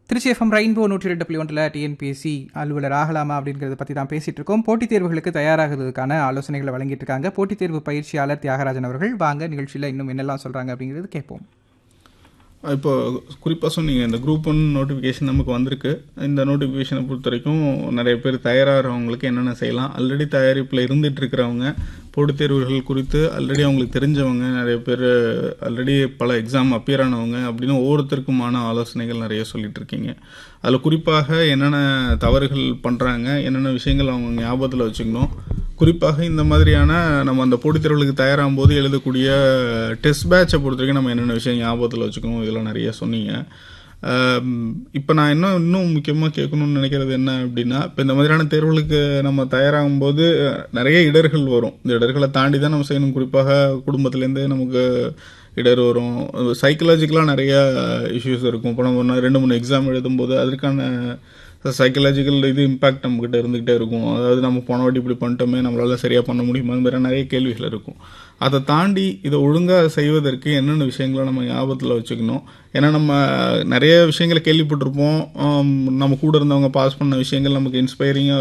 Trichy FM rainbow நூற்றி ரெண்டு புள்ளி ஒன்றில் டிஎன்பிஎஸ்சி அலுவலர் ஆகலாமா அப்படிங்கிறத பற்றி தான் பேசிகிட்டு இருக்கோம் போட்டித் தேர்வுகளுக்கு தயாராகிறதுக்கான ஆலோசனைகளை வழங்கிட்டு இருக்காங்க போட்டித் தேர்வு பயிற்சியாளர் தியாகராஜன் அவர்கள் வாங்க நிகழ்ச்சியில் இன்னும் என்னெல்லாம் சொல்கிறாங்க அப்படிங்கிறது கேட்போம் இப்போ குறிப்பாக சொன்னீங்க இந்த குரூப் ஒன் நோட்டிஃபிகேஷன் நமக்கு வந்திருக்கு இந்த நோட்டிஃபிகேஷனை பொறுத்த வரைக்கும் நிறைய பேர் தயாராகிறவங்களுக்கு என்னென்ன செய்யலாம் ஆல்ரெடி தயாரிப்பில் இருந்துட்டு இருக்கிறவங்க போட்டித் தேர்வுகள் குறித்து ஆல்ரெடி அவங்களுக்கு தெரிஞ்சவங்க நிறைய பேர் ஆல்ரெடி பல எக்ஸாம் அப்பியர் ஆனவங்க அப்படின்னு ஒவ்வொருத்தருக்குமான ஆலோசனைகள் நிறைய சொல்லிட்டு இருக்கீங்க அதில் குறிப்பாக என்னென்ன தவறுகள் பண்ணுறாங்க என்னென்ன விஷயங்கள் அவங்க ஞாபகத்தில் வச்சுக்கணும் குறிப்பாக இந்த மாதிரியான நம்ம அந்த போட்டித் தேர்வுகளுக்கு தயாராகும் போது எழுதக்கூடிய டெஸ்ட் பேட்சை பொறுத்த வரைக்கும் நம்ம என்னென்ன விஷயம் ஞாபகத்தில் வச்சுக்கணும் இதெல்லாம் நிறைய சொன்னீங்க இப்போ நான் இன்னும் இன்னும் முக்கியமாக கேட்கணும்னு நினைக்கிறது என்ன அப்படின்னா இப்போ இந்த மாதிரியான தேர்வுகளுக்கு நம்ம தயாராகும் போது நிறைய இடர்கள் வரும் இந்த இடர்களை தாண்டி தான் நம்ம செய்யணும் குறிப்பாக குடும்பத்துலேருந்து நமக்கு இடர் வரும் சைக்கலாஜிக்கலாக நிறைய இஷ்யூஸ் இருக்கும் இப்போ நம்ம ரெண்டு மூணு எக்ஸாம் எழுதும்போது அதற்கான சைக்கலாஜிக்கல் இது இம்பேக்ட் நம்மக்கிட்ட இருந்துக்கிட்டே இருக்கும் அதாவது நம்ம போன வாட்டி இப்படி பண்ணிட்டோமே நம்மளால் சரியாக பண்ண முடியுமா அந்த மாதிரி நிறைய கேள்விகள் இருக்கும் அதை தாண்டி இதை ஒழுங்காக செய்வதற்கு என்னென்ன விஷயங்களை நம்ம ஞாபகத்தில் வச்சுக்கணும் ஏன்னா நம்ம நிறைய விஷயங்களை கேள்விப்பட்டிருப்போம் நம்ம கூட இருந்தவங்க பாஸ் பண்ண விஷயங்கள் நமக்கு இன்ஸ்பைரிங்காக